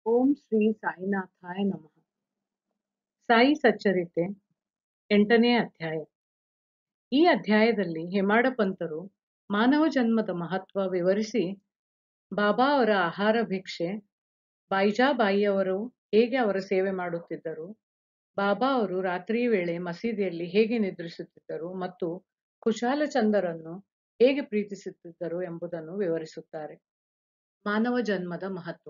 ಓಂ ಶ್ರೀ ಸಾಯಿನಾಥಾಯ ನಮಃ ಸಾಯಿ ಸಚ್ಚರಿತೆ ಎಂಟನೇ ಅಧ್ಯಾಯ ಈ ಅಧ್ಯಾಯದಲ್ಲಿ ಹೇಮಾಡ ಪಂತರು ಮಾನವ ಜನ್ಮದ ಮಹತ್ವ ವಿವರಿಸಿ ಬಾಬಾ ಅವರ ಆಹಾರ ಭಿಕ್ಷೆ ಬಾಯಿಜಾಬಾಯಿಯವರು ಹೇಗೆ ಅವರ ಸೇವೆ ಮಾಡುತ್ತಿದ್ದರು ಬಾಬಾ ಅವರು ರಾತ್ರಿ ವೇಳೆ ಮಸೀದಿಯಲ್ಲಿ ಹೇಗೆ ನಿದ್ರಿಸುತ್ತಿದ್ದರು ಮತ್ತು ಕುಶಾಲಚಂದರನ್ನು ಹೇಗೆ ಪ್ರೀತಿಸುತ್ತಿದ್ದರು ಎಂಬುದನ್ನು ವಿವರಿಸುತ್ತಾರೆ ಮಾನವ ಜನ್ಮದ ಮಹತ್ವ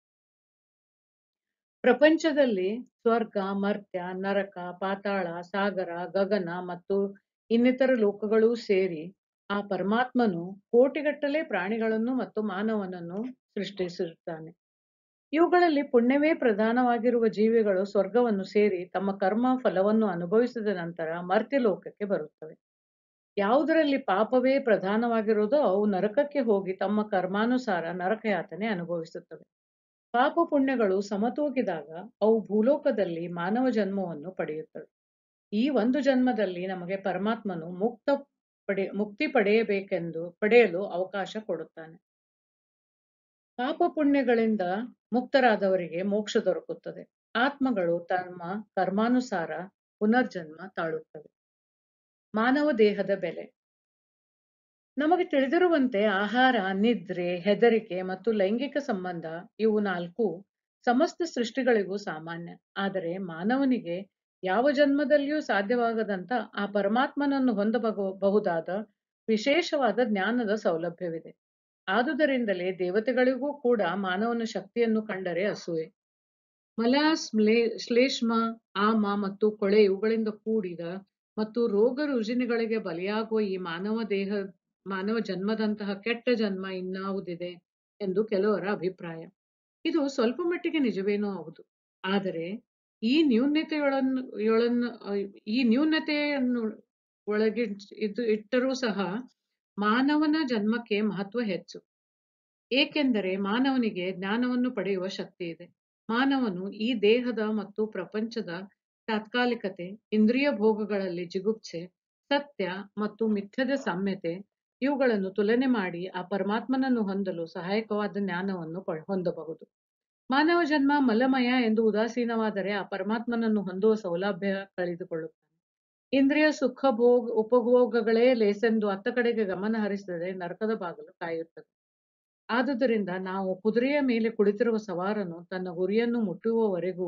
ಪ್ರಪಂಚದಲ್ಲಿ ಸ್ವರ್ಗ ಮರ್ತ್ಯ ನರಕ ಪಾತಾಳ ಸಾಗರ ಗಗನ ಮತ್ತು ಇನ್ನಿತರ ಲೋಕಗಳೂ ಸೇರಿ ಆ ಪರಮಾತ್ಮನು ಕೋಟಿಗಟ್ಟಲೆ ಪ್ರಾಣಿಗಳನ್ನು ಮತ್ತು ಮಾನವನನ್ನು ಸೃಷ್ಟಿಸಿರುತ್ತಾನೆ ಇವುಗಳಲ್ಲಿ ಪುಣ್ಯವೇ ಪ್ರಧಾನವಾಗಿರುವ ಜೀವಿಗಳು ಸ್ವರ್ಗವನ್ನು ಸೇರಿ ತಮ್ಮ ಕರ್ಮ ಫಲವನ್ನು ಅನುಭವಿಸಿದ ನಂತರ ಮರ್ತ್ಯ ಲೋಕಕ್ಕೆ ಬರುತ್ತವೆ ಯಾವುದರಲ್ಲಿ ಪಾಪವೇ ಪ್ರಧಾನವಾಗಿರುವುದೋ ಅವು ನರಕಕ್ಕೆ ಹೋಗಿ ತಮ್ಮ ಕರ್ಮಾನುಸಾರ ನರಕಯಾತನೆ ಅನುಭವಿಸುತ್ತವೆ ಪಾಪ ಪುಣ್ಯಗಳು ಸಮತೂಗಿದಾಗ ಅವು ಭೂಲೋಕದಲ್ಲಿ ಮಾನವ ಜನ್ಮವನ್ನು ಪಡೆಯುತ್ತವೆ ಈ ಒಂದು ಜನ್ಮದಲ್ಲಿ ನಮಗೆ ಪರಮಾತ್ಮನು ಮುಕ್ತ ಪಡೆ ಮುಕ್ತಿ ಪಡೆಯಬೇಕೆಂದು ಪಡೆಯಲು ಅವಕಾಶ ಕೊಡುತ್ತಾನೆ ಪಾಪ ಪುಣ್ಯಗಳಿಂದ ಮುಕ್ತರಾದವರಿಗೆ ಮೋಕ್ಷ ದೊರಕುತ್ತದೆ ಆತ್ಮಗಳು ತಮ್ಮ ಕರ್ಮಾನುಸಾರ ಪುನರ್ಜನ್ಮ ತಾಳುತ್ತವೆ ಮಾನವ ದೇಹದ ಬೆಲೆ ನಮಗೆ ತಿಳಿದಿರುವಂತೆ ಆಹಾರ ನಿದ್ರೆ ಹೆದರಿಕೆ ಮತ್ತು ಲೈಂಗಿಕ ಸಂಬಂಧ ಇವು ನಾಲ್ಕು ಸಮಸ್ತ ಸೃಷ್ಟಿಗಳಿಗೂ ಸಾಮಾನ್ಯ ಆದರೆ ಮಾನವನಿಗೆ ಯಾವ ಜನ್ಮದಲ್ಲಿಯೂ ಸಾಧ್ಯವಾಗದಂತ ಆ ಪರಮಾತ್ಮನನ್ನು ಹೊಂದಬಹುದಾದ ವಿಶೇಷವಾದ ಜ್ಞಾನದ ಸೌಲಭ್ಯವಿದೆ ಆದುದರಿಂದಲೇ ದೇವತೆಗಳಿಗೂ ಕೂಡ ಮಾನವನ ಶಕ್ತಿಯನ್ನು ಕಂಡರೆ ಅಸೂಯೆ ಮಲ ಶ್ಲೇಷ್ಮ ಆಮ ಮತ್ತು ಕೊಳೆ ಇವುಗಳಿಂದ ಕೂಡಿದ ಮತ್ತು ರೋಗ ರುಜಿನಗಳಿಗೆ ಬಲಿಯಾಗುವ ಈ ಮಾನವ ದೇಹ ಮಾನವ ಜನ್ಮದಂತಹ ಕೆಟ್ಟ ಜನ್ಮ ಇನ್ನಾವುದಿದೆ ಎಂದು ಕೆಲವರ ಅಭಿಪ್ರಾಯ ಇದು ಸ್ವಲ್ಪ ಮಟ್ಟಿಗೆ ನಿಜವೇನೋ ಹೌದು ಆದರೆ ಈ ನ್ಯೂನ್ಯತೆಯೊಳನ್ನು ಯೊಳನ್ನು ಈ ನ್ಯೂನತೆಯನ್ನು ಒಳಗೆ ಇದು ಇಟ್ಟರೂ ಸಹ ಮಾನವನ ಜನ್ಮಕ್ಕೆ ಮಹತ್ವ ಹೆಚ್ಚು ಏಕೆಂದರೆ ಮಾನವನಿಗೆ ಜ್ಞಾನವನ್ನು ಪಡೆಯುವ ಶಕ್ತಿ ಇದೆ ಮಾನವನು ಈ ದೇಹದ ಮತ್ತು ಪ್ರಪಂಚದ ತಾತ್ಕಾಲಿಕತೆ ಇಂದ್ರಿಯ ಭೋಗಗಳಲ್ಲಿ ಜಿಗುಪ್ಸೆ ಸತ್ಯ ಮತ್ತು ಮಿಥ್ಯದ ಸಾಮ್ಯತೆ ಇವುಗಳನ್ನು ತುಲನೆ ಮಾಡಿ ಆ ಪರಮಾತ್ಮನನ್ನು ಹೊಂದಲು ಸಹಾಯಕವಾದ ಜ್ಞಾನವನ್ನು ಹೊಂದಬಹುದು ಮಾನವ ಜನ್ಮ ಮಲಮಯ ಎಂದು ಉದಾಸೀನವಾದರೆ ಆ ಪರಮಾತ್ಮನನ್ನು ಹೊಂದುವ ಸೌಲಭ್ಯ ಕಳೆದುಕೊಳ್ಳುತ್ತಾನೆ ಇಂದ್ರಿಯ ಸುಖ ಭೋಗ ಉಪಭೋಗಗಳೇ ಲೇಸೆಂದು ಅತ್ತ ಕಡೆಗೆ ಗಮನ ಹರಿಸಿದರೆ ನರಕದ ಬಾಗಲು ಕಾಯುತ್ತದೆ ಆದುದರಿಂದ ನಾವು ಕುದುರೆಯ ಮೇಲೆ ಕುಳಿತಿರುವ ಸವಾರನು ತನ್ನ ಗುರಿಯನ್ನು ಮುಟ್ಟುವವರೆಗೂ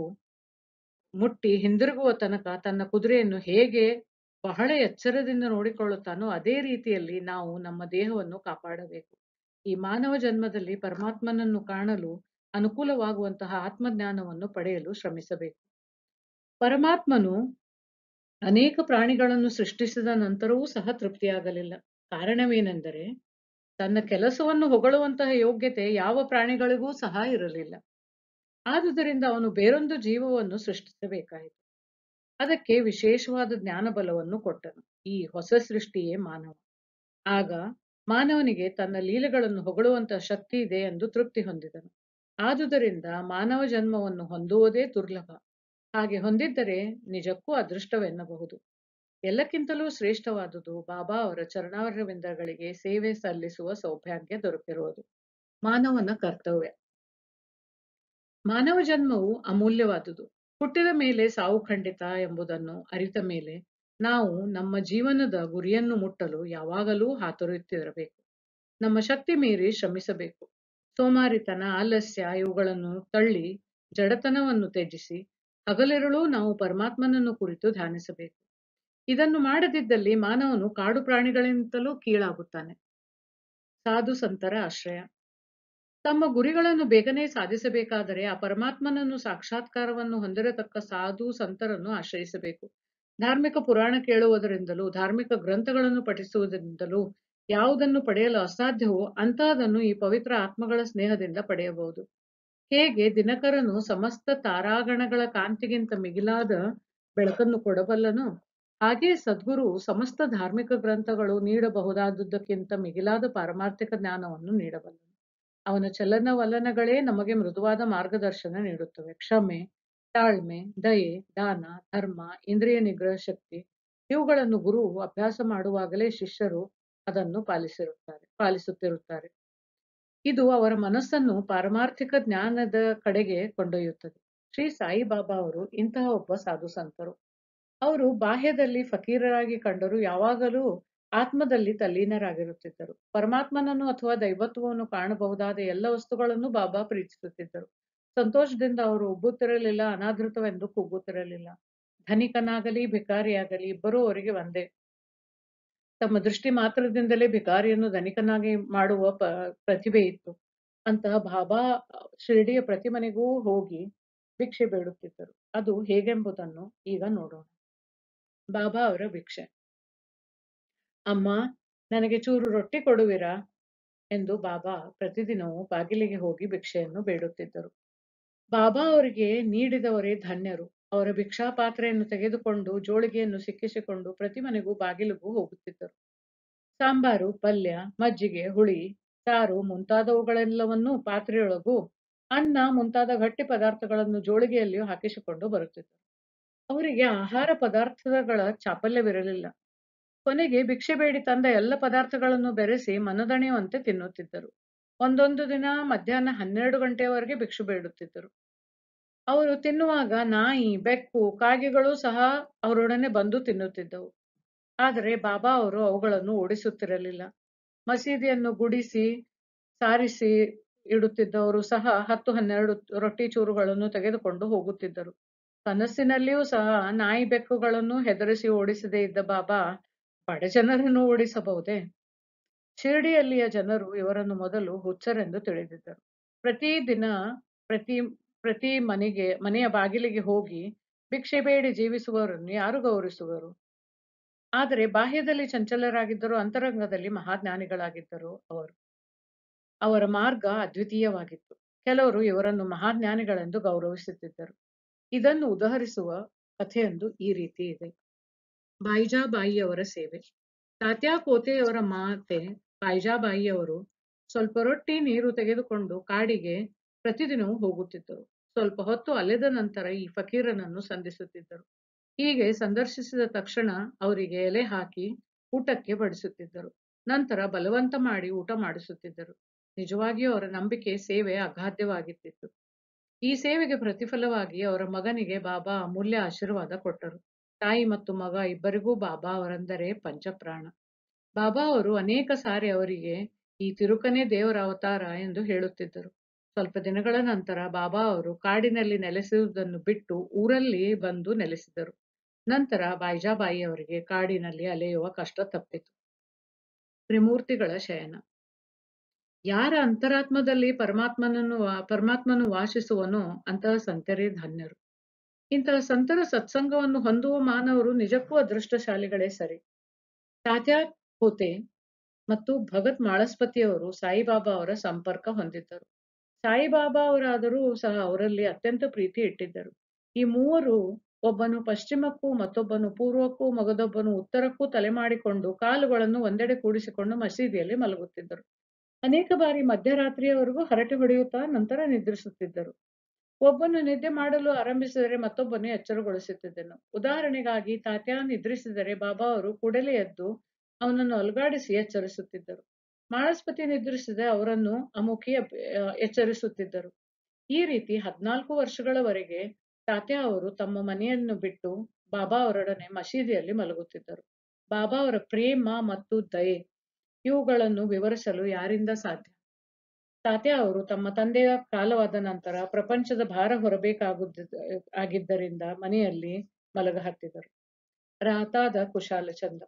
ಮುಟ್ಟಿ ಹಿಂದಿರುಗುವ ತನಕ ತನ್ನ ಕುದುರೆಯನ್ನು ಹೇಗೆ ಬಹಳ ಎಚ್ಚರದಿಂದ ನೋಡಿಕೊಳ್ಳುತ್ತಾನೋ ಅದೇ ರೀತಿಯಲ್ಲಿ ನಾವು ನಮ್ಮ ದೇಹವನ್ನು ಕಾಪಾಡಬೇಕು ಈ ಮಾನವ ಜನ್ಮದಲ್ಲಿ ಪರಮಾತ್ಮನನ್ನು ಕಾಣಲು ಅನುಕೂಲವಾಗುವಂತಹ ಆತ್ಮಜ್ಞಾನವನ್ನು ಪಡೆಯಲು ಶ್ರಮಿಸಬೇಕು ಪರಮಾತ್ಮನು ಅನೇಕ ಪ್ರಾಣಿಗಳನ್ನು ಸೃಷ್ಟಿಸಿದ ನಂತರವೂ ಸಹ ತೃಪ್ತಿಯಾಗಲಿಲ್ಲ ಕಾರಣವೇನೆಂದರೆ ತನ್ನ ಕೆಲಸವನ್ನು ಹೊಗಳುವಂತಹ ಯೋಗ್ಯತೆ ಯಾವ ಪ್ರಾಣಿಗಳಿಗೂ ಸಹ ಇರಲಿಲ್ಲ ಆದುದರಿಂದ ಅವನು ಬೇರೊಂದು ಜೀವವನ್ನು ಸೃಷ್ಟಿಸಬೇಕಾಯಿತು ಅದಕ್ಕೆ ವಿಶೇಷವಾದ ಜ್ಞಾನ ಬಲವನ್ನು ಕೊಟ್ಟನು ಈ ಹೊಸ ಸೃಷ್ಟಿಯೇ ಮಾನವ ಆಗ ಮಾನವನಿಗೆ ತನ್ನ ಲೀಲೆಗಳನ್ನು ಹೊಗಳುವಂತಹ ಶಕ್ತಿ ಇದೆ ಎಂದು ತೃಪ್ತಿ ಹೊಂದಿದನು ಆದುದರಿಂದ ಮಾನವ ಜನ್ಮವನ್ನು ಹೊಂದುವುದೇ ದುರ್ಲಭ ಹಾಗೆ ಹೊಂದಿದ್ದರೆ ನಿಜಕ್ಕೂ ಅದೃಷ್ಟವೆನ್ನಬಹುದು ಎಲ್ಲಕ್ಕಿಂತಲೂ ಶ್ರೇಷ್ಠವಾದುದು ಬಾಬಾ ಅವರ ಚರಣಾರವಿಂದಗಳಿಗೆ ಸೇವೆ ಸಲ್ಲಿಸುವ ಸೌಭಾಗ್ಯ ದೊರಕಿರುವುದು ಮಾನವನ ಕರ್ತವ್ಯ ಮಾನವ ಜನ್ಮವು ಅಮೂಲ್ಯವಾದುದು ಹುಟ್ಟಿದ ಮೇಲೆ ಸಾವು ಖಂಡಿತ ಎಂಬುದನ್ನು ಅರಿತ ಮೇಲೆ ನಾವು ನಮ್ಮ ಜೀವನದ ಗುರಿಯನ್ನು ಮುಟ್ಟಲು ಯಾವಾಗಲೂ ಹಾತೊರೆಯುತ್ತಿರಬೇಕು ನಮ್ಮ ಶಕ್ತಿ ಮೀರಿ ಶ್ರಮಿಸಬೇಕು ಸೋಮಾರಿತನ ಆಲಸ್ಯ ಇವುಗಳನ್ನು ತಳ್ಳಿ ಜಡತನವನ್ನು ತ್ಯಜಿಸಿ ಹಗಲಿರುಳು ನಾವು ಪರಮಾತ್ಮನನ್ನು ಕುರಿತು ಧ್ಯಾನಿಸಬೇಕು ಇದನ್ನು ಮಾಡದಿದ್ದಲ್ಲಿ ಮಾನವನು ಕಾಡು ಪ್ರಾಣಿಗಳಿಂತಲೂ ಕೀಳಾಗುತ್ತಾನೆ ಸಾಧು ಸಂತರ ಆಶ್ರಯ ತಮ್ಮ ಗುರಿಗಳನ್ನು ಬೇಗನೆ ಸಾಧಿಸಬೇಕಾದರೆ ಆ ಪರಮಾತ್ಮನನ್ನು ಸಾಕ್ಷಾತ್ಕಾರವನ್ನು ಹೊಂದಿರತಕ್ಕ ಸಾಧು ಸಂತರನ್ನು ಆಶ್ರಯಿಸಬೇಕು ಧಾರ್ಮಿಕ ಪುರಾಣ ಕೇಳುವುದರಿಂದಲೂ ಧಾರ್ಮಿಕ ಗ್ರಂಥಗಳನ್ನು ಪಠಿಸುವುದರಿಂದಲೂ ಯಾವುದನ್ನು ಪಡೆಯಲು ಅಸಾಧ್ಯವೋ ಅಂತಹದನ್ನು ಈ ಪವಿತ್ರ ಆತ್ಮಗಳ ಸ್ನೇಹದಿಂದ ಪಡೆಯಬಹುದು ಹೇಗೆ ದಿನಕರನು ಸಮಸ್ತ ತಾರಾಗಣಗಳ ಕಾಂತಿಗಿಂತ ಮಿಗಿಲಾದ ಬೆಳಕನ್ನು ಕೊಡಬಲ್ಲನು ಹಾಗೆ ಸದ್ಗುರು ಸಮಸ್ತ ಧಾರ್ಮಿಕ ಗ್ರಂಥಗಳು ನೀಡಬಹುದಾದುದಕ್ಕಿಂತ ಮಿಗಿಲಾದ ಪಾರಮಾರ್ಥಿಕ ಜ್ಞಾನವನ್ನು ನೀಡಬಲ್ಲನು ಅವನ ಚಲನವಲನಗಳೇ ನಮಗೆ ಮೃದುವಾದ ಮಾರ್ಗದರ್ಶನ ನೀಡುತ್ತವೆ ಕ್ಷಮೆ ತಾಳ್ಮೆ ದಯೆ ದಾನ ಧರ್ಮ ಇಂದ್ರಿಯ ನಿಗ್ರಹ ಶಕ್ತಿ ಇವುಗಳನ್ನು ಗುರು ಅಭ್ಯಾಸ ಮಾಡುವಾಗಲೇ ಶಿಷ್ಯರು ಅದನ್ನು ಪಾಲಿಸಿರುತ್ತಾರೆ ಪಾಲಿಸುತ್ತಿರುತ್ತಾರೆ ಇದು ಅವರ ಮನಸ್ಸನ್ನು ಪಾರಮಾರ್ಥಿಕ ಜ್ಞಾನದ ಕಡೆಗೆ ಕೊಂಡೊಯ್ಯುತ್ತದೆ ಶ್ರೀ ಸಾಯಿಬಾಬಾ ಅವರು ಇಂತಹ ಒಬ್ಬ ಸಾಧು ಸಂತರು ಅವರು ಬಾಹ್ಯದಲ್ಲಿ ಫಕೀರರಾಗಿ ಕಂಡರೂ ಯಾವಾಗಲೂ ಆತ್ಮದಲ್ಲಿ ತಲ್ಲೀನರಾಗಿರುತ್ತಿದ್ದರು ಪರಮಾತ್ಮನನ್ನು ಅಥವಾ ದೈವತ್ವವನ್ನು ಕಾಣಬಹುದಾದ ಎಲ್ಲ ವಸ್ತುಗಳನ್ನು ಬಾಬಾ ಪ್ರೀತಿಸುತ್ತಿದ್ದರು ಸಂತೋಷದಿಂದ ಅವರು ಉಬ್ಬುತ್ತಿರಲಿಲ್ಲ ಅನಾದೃತವೆಂದು ಕೂಗುತ್ತಿರಲಿಲ್ಲ ಧನಿಕನಾಗಲಿ ಭಿಕಾರಿಯಾಗಲಿ ಇಬ್ಬರೂ ಅವರಿಗೆ ಒಂದೇ ತಮ್ಮ ದೃಷ್ಟಿ ಮಾತ್ರದಿಂದಲೇ ಭಿಕಾರಿಯನ್ನು ಧನಿಕನಾಗಿ ಮಾಡುವ ಪ ಪ್ರತಿಭೆ ಇತ್ತು ಅಂತಹ ಬಾಬಾ ಶಿರ್ಡಿಯ ಪ್ರತಿ ಮನೆಗೂ ಹೋಗಿ ಭಿಕ್ಷೆ ಬೇಡುತ್ತಿದ್ದರು ಅದು ಹೇಗೆಂಬುದನ್ನು ಈಗ ನೋಡೋಣ ಬಾಬಾ ಅವರ ಭಿಕ್ಷೆ ಅಮ್ಮ ನನಗೆ ಚೂರು ರೊಟ್ಟಿ ಕೊಡುವಿರಾ ಎಂದು ಬಾಬಾ ಪ್ರತಿದಿನವೂ ಬಾಗಿಲಿಗೆ ಹೋಗಿ ಭಿಕ್ಷೆಯನ್ನು ಬೇಡುತ್ತಿದ್ದರು ಬಾಬಾ ಅವರಿಗೆ ನೀಡಿದವರೇ ಧನ್ಯರು ಅವರ ಭಿಕ್ಷಾ ಪಾತ್ರೆಯನ್ನು ತೆಗೆದುಕೊಂಡು ಜೋಳಿಗೆಯನ್ನು ಸಿಕ್ಕಿಸಿಕೊಂಡು ಪ್ರತಿ ಮನೆಗೂ ಬಾಗಿಲಿಗೂ ಹೋಗುತ್ತಿದ್ದರು ಸಾಂಬಾರು ಪಲ್ಯ ಮಜ್ಜಿಗೆ ಹುಳಿ ಸಾರು ಮುಂತಾದವುಗಳೆಲ್ಲವನ್ನೂ ಪಾತ್ರೆಯೊಳಗೂ ಅನ್ನ ಮುಂತಾದ ಗಟ್ಟಿ ಪದಾರ್ಥಗಳನ್ನು ಜೋಳಿಗೆಯಲ್ಲಿಯೂ ಹಾಕಿಸಿಕೊಂಡು ಬರುತ್ತಿದ್ದರು ಅವರಿಗೆ ಆಹಾರ ಪದಾರ್ಥಗಳ ಚಾಪಲ್ಯವಿರಲಿಲ್ಲ ಕೊನೆಗೆ ಭಿಕ್ಷೆ ಬೇಡಿ ತಂದ ಎಲ್ಲ ಪದಾರ್ಥಗಳನ್ನು ಬೆರೆಸಿ ಮನದಣಿಯುವಂತೆ ತಿನ್ನುತ್ತಿದ್ದರು ಒಂದೊಂದು ದಿನ ಮಧ್ಯಾಹ್ನ ಹನ್ನೆರಡು ಗಂಟೆಯವರೆಗೆ ಭಿಕ್ಷು ಬೇಡುತ್ತಿದ್ದರು ಅವರು ತಿನ್ನುವಾಗ ನಾಯಿ ಬೆಕ್ಕು ಕಾಗೆಗಳು ಸಹ ಅವರೊಡನೆ ಬಂದು ತಿನ್ನುತ್ತಿದ್ದವು ಆದರೆ ಬಾಬಾ ಅವರು ಅವುಗಳನ್ನು ಓಡಿಸುತ್ತಿರಲಿಲ್ಲ ಮಸೀದಿಯನ್ನು ಗುಡಿಸಿ ಸಾರಿಸಿ ಇಡುತ್ತಿದ್ದವರು ಸಹ ಹತ್ತು ಹನ್ನೆರಡು ರೊಟ್ಟಿ ಚೂರುಗಳನ್ನು ತೆಗೆದುಕೊಂಡು ಹೋಗುತ್ತಿದ್ದರು ಕನಸಿನಲ್ಲಿಯೂ ಸಹ ನಾಯಿ ಬೆಕ್ಕುಗಳನ್ನು ಹೆದರಿಸಿ ಓಡಿಸದೇ ಇದ್ದ ಬಾಬಾ ಬಡ ಜನರನ್ನು ಓಡಿಸಬಹುದೇ ಶಿರ್ಡಿಯಲ್ಲಿಯ ಜನರು ಇವರನ್ನು ಮೊದಲು ಹುಚ್ಚರೆಂದು ತಿಳಿದಿದ್ದರು ಪ್ರತಿ ದಿನ ಪ್ರತಿ ಪ್ರತಿ ಮನೆಗೆ ಮನೆಯ ಬಾಗಿಲಿಗೆ ಹೋಗಿ ಭಿಕ್ಷೆ ಬೇಡಿ ಜೀವಿಸುವವರನ್ನು ಯಾರು ಗೌರವಿಸುವರು ಆದರೆ ಬಾಹ್ಯದಲ್ಲಿ ಚಂಚಲರಾಗಿದ್ದರು ಅಂತರಂಗದಲ್ಲಿ ಮಹಾಜ್ಞಾನಿಗಳಾಗಿದ್ದರು ಅವರು ಅವರ ಮಾರ್ಗ ಅದ್ವಿತೀಯವಾಗಿತ್ತು ಕೆಲವರು ಇವರನ್ನು ಮಹಾಜ್ಞಾನಿಗಳೆಂದು ಗೌರವಿಸುತ್ತಿದ್ದರು ಇದನ್ನು ಉದಾಹರಿಸುವ ಕಥೆಯೊಂದು ಈ ರೀತಿ ಇದೆ ಬಾಯಿಜಾಬಾಯಿಯವರ ಸೇವೆ ತಾತ್ಯಾ ಕೋತೆಯವರ ಮಾತೆ ಬಾಯಿಜಾಬಾಯಿಯವರು ಸ್ವಲ್ಪ ರೊಟ್ಟಿ ನೀರು ತೆಗೆದುಕೊಂಡು ಕಾಡಿಗೆ ಪ್ರತಿದಿನವೂ ಹೋಗುತ್ತಿದ್ದರು ಸ್ವಲ್ಪ ಹೊತ್ತು ಅಲೆದ ನಂತರ ಈ ಫಕೀರನನ್ನು ಸಂಧಿಸುತ್ತಿದ್ದರು ಹೀಗೆ ಸಂದರ್ಶಿಸಿದ ತಕ್ಷಣ ಅವರಿಗೆ ಎಲೆ ಹಾಕಿ ಊಟಕ್ಕೆ ಬಡಿಸುತ್ತಿದ್ದರು ನಂತರ ಬಲವಂತ ಮಾಡಿ ಊಟ ಮಾಡಿಸುತ್ತಿದ್ದರು ನಿಜವಾಗಿಯೂ ಅವರ ನಂಬಿಕೆ ಸೇವೆ ಅಗಾಧ್ಯವಾಗಿತ್ತು ಈ ಸೇವೆಗೆ ಪ್ರತಿಫಲವಾಗಿ ಅವರ ಮಗನಿಗೆ ಬಾಬಾ ಅಮೂಲ್ಯ ಆಶೀರ್ವಾದ ಕೊಟ್ಟರು ತಾಯಿ ಮತ್ತು ಮಗ ಇಬ್ಬರಿಗೂ ಬಾಬಾ ಅವರೆಂದರೆ ಪಂಚಪ್ರಾಣ ಬಾಬಾ ಅವರು ಅನೇಕ ಸಾರಿ ಅವರಿಗೆ ಈ ತಿರುಕನೇ ದೇವರ ಅವತಾರ ಎಂದು ಹೇಳುತ್ತಿದ್ದರು ಸ್ವಲ್ಪ ದಿನಗಳ ನಂತರ ಬಾಬಾ ಅವರು ಕಾಡಿನಲ್ಲಿ ನೆಲೆಸುವುದನ್ನು ಬಿಟ್ಟು ಊರಲ್ಲಿ ಬಂದು ನೆಲೆಸಿದರು ನಂತರ ಬಾಯಿಜಾಬಾಯಿ ಅವರಿಗೆ ಕಾಡಿನಲ್ಲಿ ಅಲೆಯುವ ಕಷ್ಟ ತಪ್ಪಿತು ತ್ರಿಮೂರ್ತಿಗಳ ಶಯನ ಯಾರ ಅಂತರಾತ್ಮದಲ್ಲಿ ಪರಮಾತ್ಮನನ್ನು ಪರಮಾತ್ಮನು ವಾಸಿಸುವನೋ ಅಂತಹ ಸಂತರೇ ಧನ್ಯರು ಇಂತಹ ಸಂತರ ಸತ್ಸಂಗವನ್ನು ಹೊಂದುವ ಮಾನವರು ನಿಜಕ್ಕೂ ಅದೃಷ್ಟಶಾಲಿಗಳೇ ಸರಿ ತಾತ್ಯಾ ಕೋತೆ ಮತ್ತು ಭಗತ್ ಮಾಳಸ್ಪತಿಯವರು ಸಾಯಿಬಾಬಾ ಅವರ ಸಂಪರ್ಕ ಹೊಂದಿದ್ದರು ಸಾಯಿಬಾಬಾ ಅವರಾದರೂ ಸಹ ಅವರಲ್ಲಿ ಅತ್ಯಂತ ಪ್ರೀತಿ ಇಟ್ಟಿದ್ದರು ಈ ಮೂವರು ಒಬ್ಬನು ಪಶ್ಚಿಮಕ್ಕೂ ಮತ್ತೊಬ್ಬನು ಪೂರ್ವಕ್ಕೂ ಮಗದೊಬ್ಬನು ಉತ್ತರಕ್ಕೂ ತಲೆ ಮಾಡಿಕೊಂಡು ಕಾಲುಗಳನ್ನು ಒಂದೆಡೆ ಕೂಡಿಸಿಕೊಂಡು ಮಸೀದಿಯಲ್ಲಿ ಮಲಗುತ್ತಿದ್ದರು ಅನೇಕ ಬಾರಿ ಮಧ್ಯರಾತ್ರಿಯವರೆಗೂ ಹರಟೆ ಹೊಡೆಯುತ್ತಾ ನಂತರ ನಿದ್ರಿಸುತ್ತಿದ್ದರು ಒಬ್ಬನು ನಿದ್ದೆ ಮಾಡಲು ಆರಂಭಿಸಿದರೆ ಮತ್ತೊಬ್ಬನು ಎಚ್ಚರಗೊಳಿಸುತ್ತಿದ್ದನು ಉದಾಹರಣೆಗಾಗಿ ತಾತ್ಯಾ ನಿದ್ರಿಸಿದರೆ ಬಾಬಾ ಅವರು ಕೂಡಲೇ ಎದ್ದು ಅವನನ್ನು ಅಲುಗಾಡಿಸಿ ಎಚ್ಚರಿಸುತ್ತಿದ್ದರು ಮಾಳಸ್ಪತಿ ನಿದ್ರಿಸಿದೆ ಅವರನ್ನು ಅಮುಖಿ ಎಚ್ಚರಿಸುತ್ತಿದ್ದರು ಈ ರೀತಿ ಹದಿನಾಲ್ಕು ವರ್ಷಗಳವರೆಗೆ ತಾತ್ಯಾ ಅವರು ತಮ್ಮ ಮನೆಯನ್ನು ಬಿಟ್ಟು ಬಾಬಾ ಅವರೊಡನೆ ಮಸೀದಿಯಲ್ಲಿ ಮಲಗುತ್ತಿದ್ದರು ಬಾಬಾ ಅವರ ಪ್ರೇಮ ಮತ್ತು ದಯೆ ಇವುಗಳನ್ನು ವಿವರಿಸಲು ಯಾರಿಂದ ಸಾಧ್ಯ ತಾತ್ಯಾ ಅವರು ತಮ್ಮ ತಂದೆಯ ಕಾಲವಾದ ನಂತರ ಪ್ರಪಂಚದ ಭಾರ ಹೊರಬೇಕಾಗುತ್ತ ಆಗಿದ್ದರಿಂದ ಮನೆಯಲ್ಲಿ ಮಲಗ ಹತ್ತಿದರು ರಾತಾದ ಕುಶಾಲ ಚಂದ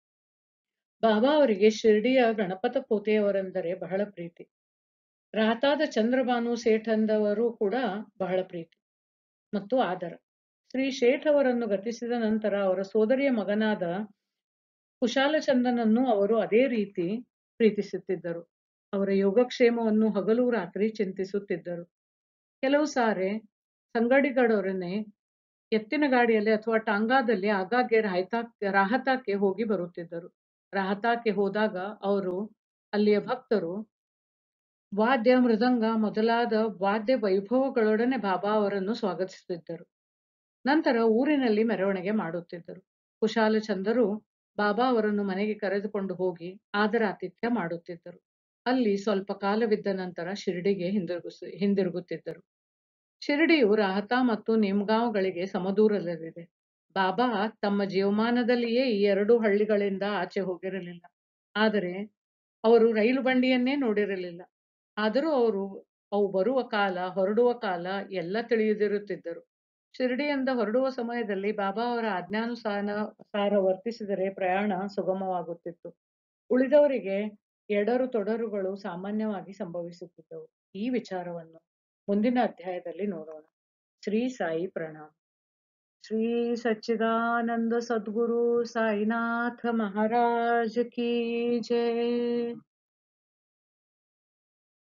ಬಾಬಾ ಅವರಿಗೆ ಶಿರ್ಡಿಯ ಗಣಪತ ಕೋತೆಯವರೆಂದರೆ ಬಹಳ ಪ್ರೀತಿ ರಾತಾದ ಚಂದ್ರಭಾನು ಸೇಠಂದವರು ಕೂಡ ಬಹಳ ಪ್ರೀತಿ ಮತ್ತು ಆದರ ಶ್ರೀ ಶೇಠ್ ಅವರನ್ನು ಗತಿಸಿದ ನಂತರ ಅವರ ಸೋದರಿಯ ಮಗನಾದ ಕುಶಾಲಚಂದನನ್ನು ಅವರು ಅದೇ ರೀತಿ ಪ್ರೀತಿಸುತ್ತಿದ್ದರು ಅವರ ಯೋಗಕ್ಷೇಮವನ್ನು ಹಗಲು ರಾತ್ರಿ ಚಿಂತಿಸುತ್ತಿದ್ದರು ಕೆಲವು ಸಾರೆ ಸಂಗಡಿಗಳೊಡನೆ ಎತ್ತಿನ ಗಾಡಿಯಲ್ಲಿ ಅಥವಾ ಟಾಂಗಾದಲ್ಲಿ ಆಗಾಗ್ಗೆ ರಾಯ್ತಾ ರಾಹತಾಕ್ಕೆ ಹೋಗಿ ಬರುತ್ತಿದ್ದರು ರಾಹತಾಕ್ಕೆ ಹೋದಾಗ ಅವರು ಅಲ್ಲಿಯ ಭಕ್ತರು ವಾದ್ಯ ಮೃದಂಗ ಮೊದಲಾದ ವಾದ್ಯ ವೈಭವಗಳೊಡನೆ ಬಾಬಾ ಅವರನ್ನು ಸ್ವಾಗತಿಸುತ್ತಿದ್ದರು ನಂತರ ಊರಿನಲ್ಲಿ ಮೆರವಣಿಗೆ ಮಾಡುತ್ತಿದ್ದರು ಕುಶಾಲಚಂದರು ಬಾಬಾ ಅವರನ್ನು ಮನೆಗೆ ಕರೆದುಕೊಂಡು ಹೋಗಿ ಆದರಾತಿಥ್ಯ ಮಾಡುತ್ತಿದ್ದರು ಅಲ್ಲಿ ಸ್ವಲ್ಪ ಕಾಲವಿದ್ದ ನಂತರ ಶಿರ್ಡಿಗೆ ಹಿಂದಿರುಗಿಸ ಹಿಂದಿರುಗುತ್ತಿದ್ದರು ಶಿರ್ಡಿಯು ರಾಹತಾ ಮತ್ತು ನಿಮ್ಗಾಂವ್ಗಳಿಗೆ ಸಮದೂರದಲ್ಲಿದೆ ಬಾಬಾ ತಮ್ಮ ಜೀವಮಾನದಲ್ಲಿಯೇ ಈ ಎರಡು ಹಳ್ಳಿಗಳಿಂದ ಆಚೆ ಹೋಗಿರಲಿಲ್ಲ ಆದರೆ ಅವರು ರೈಲು ಬಂಡಿಯನ್ನೇ ನೋಡಿರಲಿಲ್ಲ ಆದರೂ ಅವರು ಅವು ಬರುವ ಕಾಲ ಹೊರಡುವ ಕಾಲ ಎಲ್ಲ ತಿಳಿದಿರುತ್ತಿದ್ದರು ಶಿರ್ಡಿಯಿಂದ ಹೊರಡುವ ಸಮಯದಲ್ಲಿ ಬಾಬಾ ಅವರ ಆಜ್ಞಾನುಸಾರ ಸಾರ ವರ್ತಿಸಿದರೆ ಪ್ರಯಾಣ ಸುಗಮವಾಗುತ್ತಿತ್ತು ಉಳಿದವರಿಗೆ ಎಡರು ತೊಡರುಗಳು ಸಾಮಾನ್ಯವಾಗಿ ಸಂಭವಿಸುತ್ತಿದ್ದವು ಈ ವಿಚಾರವನ್ನು ಮುಂದಿನ ಅಧ್ಯಾಯದಲ್ಲಿ ನೋಡೋಣ ಶ್ರೀ ಸಾಯಿ ಪ್ರಣಾಮ್ ಶ್ರೀ ಸಚ್ಚಿದಾನಂದ ಸದ್ಗುರು ಸಾಯಿನಾಥ ಮಹಾರಾಜ್ ಕಿ ಜಯ